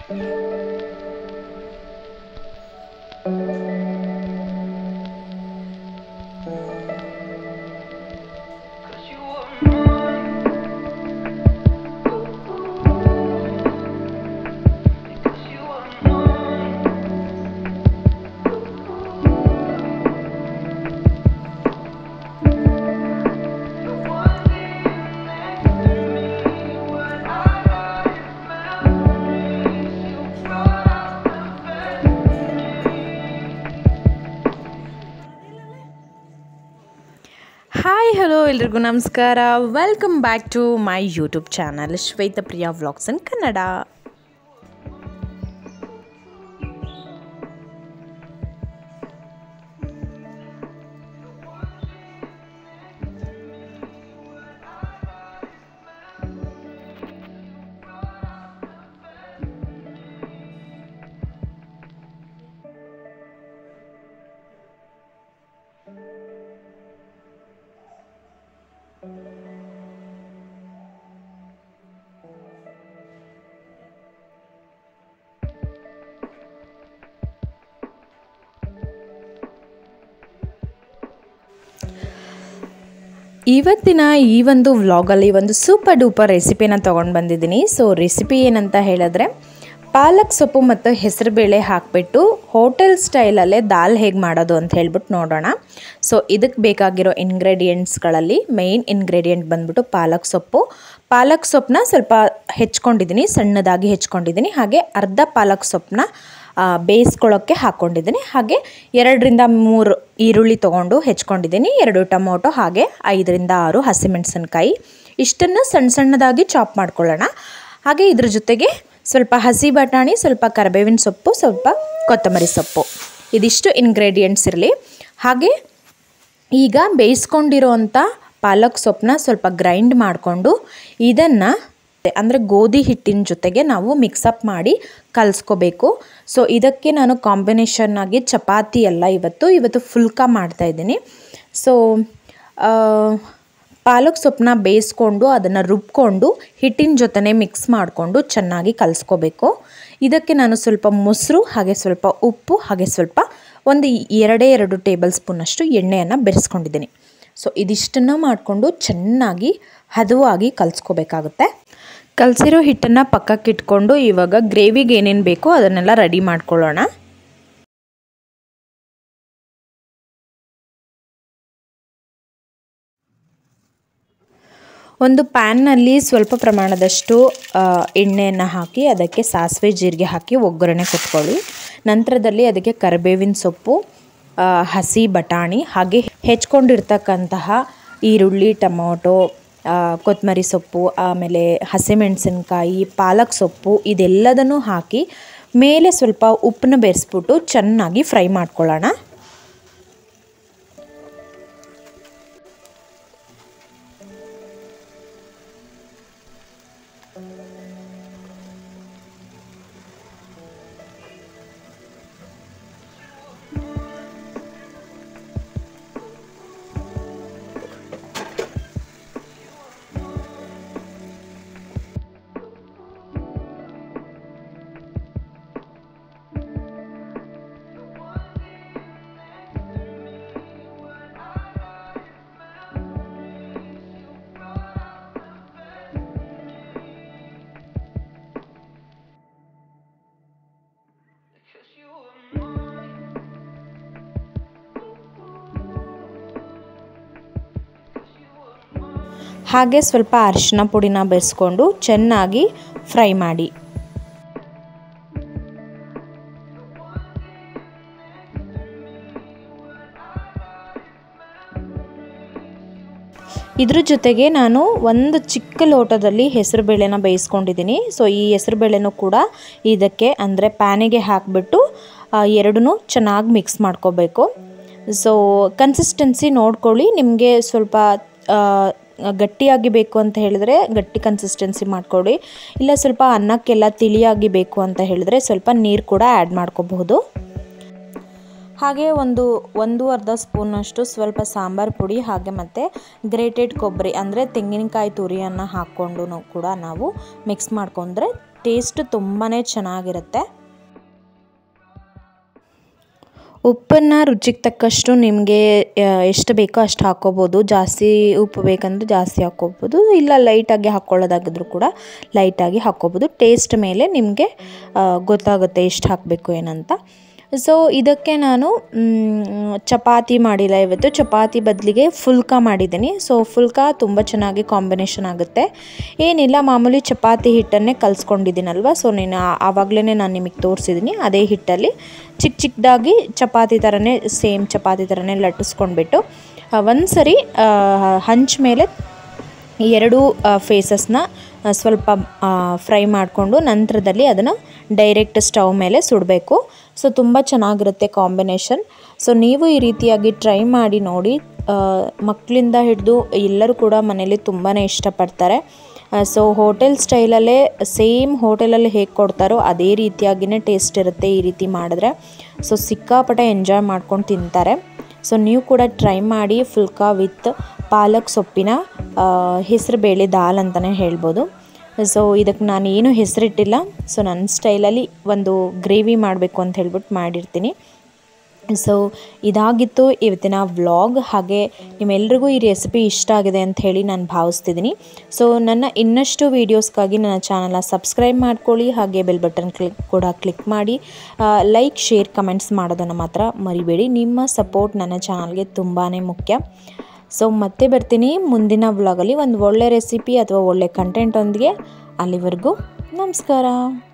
Cause you were mine. Because you were mine. One day next to me, when I lie memories, you brought out the best hi hello ಎಲ್ರಿಗೂ ನಮಸ್ಕಾರ welcome back to my YouTube channel Shwetapriya vlogs in Kannada ಇವತ್ತಿನ ಈ ಒಂದು ವ್ಲಾಗಲ್ಲಿ ಒಂದು super duper ರೆಸಿಪಿನ ತೊಗೊಂಡು ಬಂದಿದ್ದೀನಿ ಸೊ ರೆಸಿಪಿ ಏನಂತ ಹೇಳಿದ್ರೆ ಪಾಲಕ್ ಸೊಪ್ಪು ಮತ್ತು ಹೆಸರುಬೇಳೆ ಹಾಕಿಬಿಟ್ಟು ಹೋಟೆಲ್ ಸ್ಟೈಲಲ್ಲೇ ದಾಲ್ ಹೇಗೆ ಮಾಡೋದು ಅಂತ ಹೇಳ್ಬಿಟ್ಟು ನೋಡೋಣ ಸೊ ಇದಕ್ಕೆ ಬೇಕಾಗಿರೋ ಇಂಗ್ರೀಡಿಯೆಂಟ್ಸ್ಗಳಲ್ಲಿ ಮೇಯ್ನ್ ಇಂಗ್ರೀಡಿಯೆಂಟ್ ಬಂದ್ಬಿಟ್ಟು ಪಾಲಕ್ ಸೊಪ್ಪು ಪಾಲಕ್ ಸೊಪ್ಪನ್ನ ಸ್ವಲ್ಪ ಹೆಚ್ಕೊಂಡಿದ್ದೀನಿ ಸಣ್ಣದಾಗಿ ಹೆಚ್ಕೊಂಡಿದ್ದೀನಿ ಹಾಗೆ ಅರ್ಧ ಪಾಲಕ್ ಸೊಪ್ಪನ್ನ ಆ, ಬೇಯಿಸ್ಕೊಳ್ಳೋಕ್ಕೆ ಹಾಕ್ಕೊಂಡಿದ್ದೀನಿ ಹಾಗೆ ಎರಡರಿಂದ ಮೂರು ಈರುಳ್ಳಿ ತೊಗೊಂಡು ಹೆಚ್ಕೊಂಡಿದ್ದೀನಿ ಎರಡು ಟೊಮೊಟೊ ಹಾಗೆ ಐದರಿಂದ ಆರು ಹಸಿಮೆಣಸಿನ್ಕಾಯಿ ಇಷ್ಟನ್ನು ಸಣ್ಣ ಸಣ್ಣದಾಗಿ ಚಾಪ್ ಮಾಡ್ಕೊಳ್ಳೋಣ ಹಾಗೆ ಇದ್ರ ಜೊತೆಗೆ ಸ್ವಲ್ಪ ಹಸಿ ಬಟಾಣಿ ಸ್ವಲ್ಪ ಕರಿಬೇವಿನ ಸೊಪ್ಪು ಸ್ವಲ್ಪ ಕೊತ್ತಂಬರಿ ಸೊಪ್ಪು ಇದಿಷ್ಟು ಇಂಗ್ರೀಡಿಯೆಂಟ್ಸ್ ಇರಲಿ ಹಾಗೆ ಈಗ ಬೇಯಿಸ್ಕೊಂಡಿರೋವಂಥ ಪಾಲಕ್ ಸೊಪ್ಪನ್ನ ಸ್ವಲ್ಪ ಗ್ರೈಂಡ್ ಮಾಡಿಕೊಂಡು ಇದನ್ನು ಅಂದರೆ ಗೋಧಿ ಹಿಟ್ಟಿನ ಜೊತೆಗೆ ನಾವು ಮಿಕ್ಸಪ್ ಮಾಡಿ ಕಲಿಸ್ಕೋಬೇಕು ಸೊ ಇದಕ್ಕೆ ನಾನು ಕಾಂಬಿನೇಷನ್ ಆಗಿ ಚಪಾತಿ ಎಲ್ಲ ಇವತ್ತು ಇವತ್ತು ಫುಲ್ಕಾ ಮಾಡ್ತಾ ಇದ್ದೀನಿ ಸೊ ಪಾಲಕ್ ಸೊಪ್ಪನ್ನ ಬೇಯಿಸ್ಕೊಂಡು ಅದನ್ನು ರುಬ್ಕೊಂಡು ಹಿಟ್ಟಿನ ಜೊತೆನೇ ಮಿಕ್ಸ್ ಮಾಡಿಕೊಂಡು ಚೆನ್ನಾಗಿ ಕಲಿಸ್ಕೋಬೇಕು ಇದಕ್ಕೆ ನಾನು ಸ್ವಲ್ಪ ಮೊಸರು ಹಾಗೆ ಸ್ವಲ್ಪ ಉಪ್ಪು ಹಾಗೆ ಸ್ವಲ್ಪ ಒಂದು ಎರಡೇ ಎರಡು ಟೇಬಲ್ ಸ್ಪೂನಷ್ಟು ಎಣ್ಣೆಯನ್ನು ಬೆರೆಸ್ಕೊಂಡಿದ್ದೀನಿ ಸೊ ಇದಿಷ್ಟನ್ನು ಮಾಡಿಕೊಂಡು ಚೆನ್ನಾಗಿ ಹದವಾಗಿ ಕಲಿಸ್ಕೋಬೇಕಾಗುತ್ತೆ ಕಲಸಿರೋ ಹಿಟ್ಟನ್ನು ಪಕ್ಕಕ್ಕೆ ಇಟ್ಕೊಂಡು ಇವಾಗ ಗ್ರೇವಿಗೆ ಏನೇನು ಬೇಕೋ ಅದನ್ನೆಲ್ಲ ರೆಡಿ ಮಾಡ್ಕೊಳ್ಳೋಣ ಒಂದು ಪ್ಯಾನ್ನಲ್ಲಿ ಸ್ವಲ್ಪ ಪ್ರಮಾಣದಷ್ಟು ಆ, ಎಣ್ಣೆಯನ್ನು ಹಾಕಿ ಅದಕ್ಕೆ ಸಾಸಿವೆ ಜೀರಿಗೆ ಹಾಕಿ ಒಗ್ಗರಣೆ ಕೊಟ್ಕೊಳ್ಳಿ ನಂತರದಲ್ಲಿ ಅದಕ್ಕೆ ಕರಿಬೇವಿನ ಸೊಪ್ಪು ಆ, ಹಸಿ ಬಟಾಣಿ ಹಾಗೆ ಹೆಚ್ಕೊಂಡಿರ್ತಕ್ಕಂತಹ ಈರುಳ್ಳಿ ಟೊಮೊಟೊ ಆ, ಕೊತ್ತಂಬರಿ ಸೊಪ್ಪು ಆಮೇಲೆ ಹಸಿಮೆಣಸಿನ್ಕಾಯಿ ಪಾಲಕ್ ಸೊಪ್ಪು ಇದೆಲ್ಲದನ್ನು ಹಾಕಿ ಮೇಲೆ ಸ್ವಲ್ಪ ಉಪ್ಪನ್ನ ಬೆರೆಸ್ಬಿಟ್ಟು ಚೆನ್ನಾಗಿ ಫ್ರೈ ಮಾಡ್ಕೊಳ್ಳೋಣ Because you were mine. Because you were mine. ಹಾಗೆ ಸ್ವಲ್ಪ ಅರಿಶಿನ ಪುಡಿನ ಬೆರೆಸ್ಕೊಂಡು ಚೆನ್ನಾಗಿ ಫ್ರೈ ಮಾಡಿ ಇದ್ರ ಜೊತೆಗೆ ನಾನು ಒಂದು ಚಿಕ್ಕ ಲೋಟದಲ್ಲಿ ಹೆಸರುಬೇಳೆನ ಬೇಯಿಸ್ಕೊಂಡಿದ್ದೀನಿ ಸೊ ಈ ಹೆಸರುಬೇಳೆನೂ ಕೂಡ ಇದಕ್ಕೆ ಅಂದರೆ ಪ್ಯಾನಿಗೆ ಹಾಕಿಬಿಟ್ಟು ಎರಡನ್ನೂ ಚೆನ್ನಾಗಿ ಮಿಕ್ಸ್ ಮಾಡ್ಕೋಬೇಕು ಸೊ ಕನ್ಸಿಸ್ಟೆನ್ಸಿ ನೋಡ್ಕೊಳ್ಳಿ ನಿಮಗೆ ಸ್ವಲ್ಪ ಆ, ಗಟ್ಟಿಯಾಗಿ ಬೇಕು ಅಂತ ಹೇಳಿದ್ರೆ ಗಟ್ಟಿ ಕನ್ಸಿಸ್ಟೆನ್ಸಿ ಮಾಡ್ಕೊಳ್ಳಿ ಇಲ್ಲ ಸ್ವಲ್ಪ ಅನ್ನಕ್ಕೆಲ್ಲ ತಿಳಿಯಾಗಿ ಬೇಕು ಅಂತ ಹೇಳಿದ್ರೆ ಸ್ವಲ್ಪ ನೀರು ಕೂಡ ಆ್ಯಡ್ ಮಾಡ್ಕೋಬಹುದು ಹಾಗೆ ಒಂದು ಒಂದು ಅರ್ಧ ಸ್ಪೂನಷ್ಟು ಸ್ವಲ್ಪ ಸಾಂಬಾರು ಪುಡಿ ಹಾಗೆ ಮತ್ತು ಗ್ರೇಟೆಡ್ ಕೊಬ್ಬರಿ ಅಂದರೆ ತೆಂಗಿನಕಾಯಿ ತುರಿಯನ್ನು ಹಾಕ್ಕೊಂಡು ಕೂಡ ನಾವು ಮಿಕ್ಸ್ ಮಾಡ್ಕೊಂಡ್ರೆ ಟೇಸ್ಟ್ ತುಂಬಾ ಚೆನ್ನಾಗಿರುತ್ತೆ ಉಪ್ಪನ್ನು ರುಚಿಗೆ ತಕ್ಕಷ್ಟು ನಿಮಗೆ ಎಷ್ಟು ಬೇಕೋ ಅಷ್ಟು ಹಾಕ್ಕೋಬೋದು ಜಾಸ್ತಿ ಉಪ್ಪು ಬೇಕಂದ್ರೆ ಜಾಸ್ತಿ ಹಾಕ್ಕೋಬೋದು ಇಲ್ಲ ಲೈಟಾಗಿ ಹಾಕ್ಕೊಳ್ಳೋದಾಗಿದ್ರು ಕೂಡ ಲೈಟಾಗಿ ಹಾಕ್ಕೋಬೋದು ಟೇಸ್ಟ್ ಮೇಲೆ ನಿಮಗೆ ಗೊತ್ತಾಗುತ್ತೆ ಎಷ್ಟು ಹಾಕಬೇಕು ಏನಂತ ಸೊ ಇದಕ್ಕೆ ನಾನು ಮ್, ಚಪಾತಿ ಮಾಡಿಲ್ಲ ಇವತ್ತು ಚಪಾತಿ ಬದಲಿಗೆ ಫುಲ್ಕ ಮಾಡಿದ್ದೀನಿ ಸೊ ಫುಲ್ಕ ತುಂಬ ಚೆನ್ನಾಗಿ ಕಾಂಬಿನೇಷನ್ ಆಗುತ್ತೆ ಏನಿಲ್ಲ ಮಾಮೂಲಿ ಚಪಾತಿ ಹಿಟ್ಟನ್ನೇ ಕಲಿಸ್ಕೊಂಡಿದ್ದೀನಲ್ವ ಸೊ ನೀನು ಆವಾಗಲೇ ನಾನು ನಿಮಗೆ ತೋರಿಸಿದ್ದೀನಿ ಅದೇ ಹಿಟ್ಟಲ್ಲಿ ಚಿಕ್ಕ ಚಿಕ್ಕದಾಗಿ ಚಪಾತಿ ಥರನೇ ಸೇಮ್ ಚಪಾತಿ ಥರನೇ ಲಟ್ಟಿಸ್ಕೊಂಡ್ಬಿಟ್ಟು ಒಂದು ಸರಿ ಹಂಚ್ ಮೇಲೆ ಈ ಎರಡು ಫೇಸಸ್ನ ಸ್ವಲ್ಪ ಫ್ರೈ ಮಾಡಿಕೊಂಡು ನಂತರದಲ್ಲಿ ಅದನ್ನು ಡೈರೆಕ್ಟ್ ಸ್ಟವ್ ಮೇಲೆ ಸುಡಬೇಕು ಸೊ ತುಂಬ ಚೆನ್ನಾಗಿರುತ್ತೆ ಕಾಂಬಿನೇಷನ್ ಸೊ ನೀವು ಈ ರೀತಿಯಾಗಿ ಟ್ರೈ ಮಾಡಿ ನೋಡಿ ಮಕ್ಕಳಿಂದ ಹಿಡಿದು ಎಲ್ಲರೂ ಕೂಡ ಮನೇಲಿ ತುಂಬಾ ಇಷ್ಟಪಡ್ತಾರೆ ಸೊ ಹೋಟೆಲ್ ಸ್ಟೈಲಲ್ಲೇ ಸೇಮ್ ಹೋಟೆಲಲ್ಲಿ ಹೇಗೆ ಕೊಡ್ತಾರೋ ಅದೇ ರೀತಿಯಾಗಿಯೇ ಟೇಸ್ಟ್ ಇರುತ್ತೆ ಈ ರೀತಿ ಮಾಡಿದ್ರೆ ಸೊ ಸಿಕ್ಕಾಪಟ್ಟೆ ಎಂಜಾಯ್ ಮಾಡ್ಕೊಂಡು ತಿಂತಾರೆ ಸೊ ನೀವು ಕೂಡ ಟ್ರೈ ಮಾಡಿ ಫುಲ್ಕಾ ವಿತ್ ಪಾಲಕ್ ಸೊಪ್ಪಿನ ಹೆಸರು ಬೇಳೆ ದಾಲ್ ಅಂತಲೇ ಹೇಳ್ಬೋದು ಸೊ ಇದಕ್ಕೆ ನಾನು ಏನು ಹೆಸರಿಟ್ಟಿಲ್ಲ ಸೊ ನನ್ನ ಸ್ಟೈಲಲ್ಲಿ ಒಂದು ಗ್ರೇವಿ ಮಾಡಬೇಕು ಅಂತ ಹೇಳ್ಬಿಟ್ಟು ಮಾಡಿರ್ತೀನಿ ಸೊ ಇದಾಗಿತ್ತು ಇವತ್ತಿನ ವ್ಲಾಗ್ ಹಾಗೆ ನಿಮ್ಮೆಲ್ರಿಗೂ ಈ ರೆಸಿಪಿ ಇಷ್ಟ ಆಗಿದೆ ಅಂತ ಹೇಳಿ ನಾನು ಭಾವಿಸ್ತಿದ್ದೀನಿ ಸೊ ನನ್ನ ಇನ್ನಷ್ಟು ವೀಡಿಯೋಸ್ಗಾಗಿ ನನ್ನ ಚಾನಲ್ನ ಸಬ್ಸ್ಕ್ರೈಬ್ ಮಾಡ್ಕೊಳ್ಳಿ ಹಾಗೆ ಬೆಲ್ ಬಟನ್ ಕ್ಲಿಕ್ ಕೂಡ ಕ್ಲಿಕ್ ಮಾಡಿ ಲೈಕ್ ಶೇರ್ ಕಮೆಂಟ್ಸ್ ಮಾಡೋದನ್ನು ಮಾತ್ರ ಮರಿಬೇಡಿ ನಿಮ್ಮ ಸಪೋರ್ಟ್ ನನ್ನ ಚಾನಲ್ಗೆ ತುಂಬಾ ಮುಖ್ಯ ಸೊ ಮತ್ತೆ ಬರ್ತೀನಿ ಮುಂದಿನ ವ್ಲಾಗಲ್ಲಿ ಒಂದು ಒಳ್ಳೆ ರೆಸಿಪಿ ಅಥವಾ ಒಳ್ಳೆ ಕಂಟೆಂಟೊಂದಿಗೆ ಅಲ್ಲಿವರೆಗೂ ನಮಸ್ಕಾರ